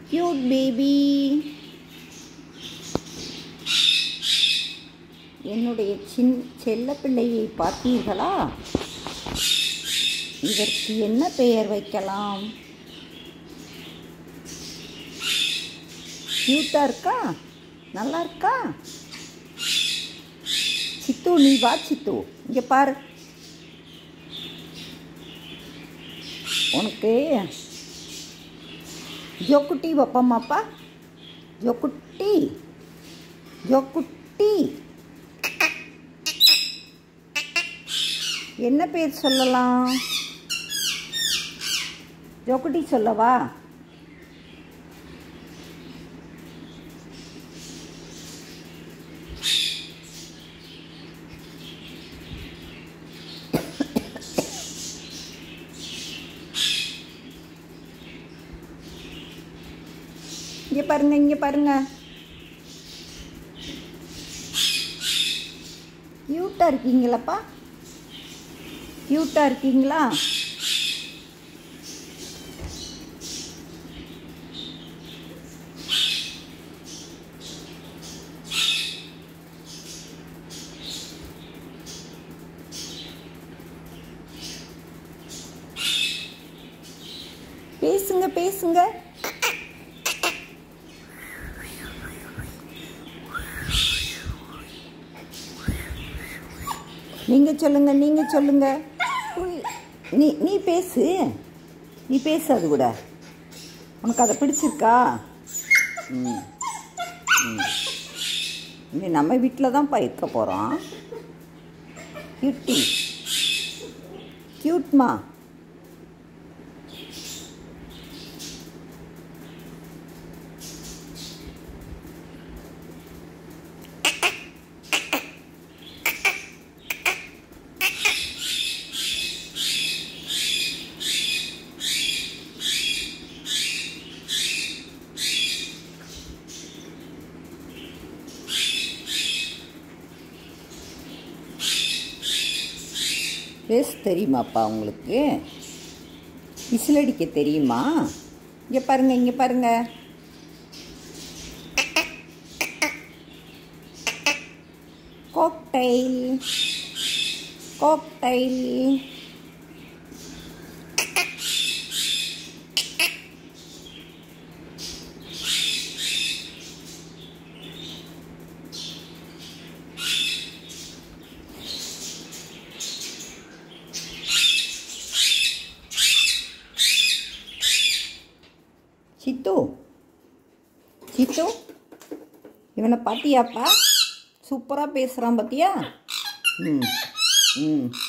cute baby என்னுடைய சின் செல்ல பிள்ளையை பார்த்தீர்களா இதற்கு என்ன பெயர் வைக்கலாம் க்யூட்டாக இருக்கா நல்லா இருக்கா சித்து நீ வா சித்து இங்கே பாரு உனக்கு ஜோக்குட்டி வைப்போமாப்பா ஜோக்குட்டி ஜோக்குட்டி என்ன பேர் சொல்லலாம் ஜோக்குட்டி சொல்லவா இங்கே பாருங்க இங்கே பாருங்க க்யூட்டாக இருக்கீங்களாப்பா க்யூட்டாக இருக்கீங்களா பேசுங்க பேசுங்க நீங்கள் சொல்லுங்க நீங்கள் சொல்லுங்க உய், நீ நீ பேசு நீ பேசு அது கூட உனக்கு அதை பிடிச்சிருக்கா ம் ம் இனி நம்ம வீட்டில் தான் இருக்க போகிறோம் கியூட்டி கியூட்மா பேச தெரியுமாப்பா உங்களுக்கு விசில் அடிக்க தெரியுமா இங்கே பாருங்க இங்கே பாருங்க கோக்டைல் கோக்டைல் சித்து சித்து இவனை பாத்தியாப்பா சூப்பராக பேசுகிறான் பாத்தியா ம் ம்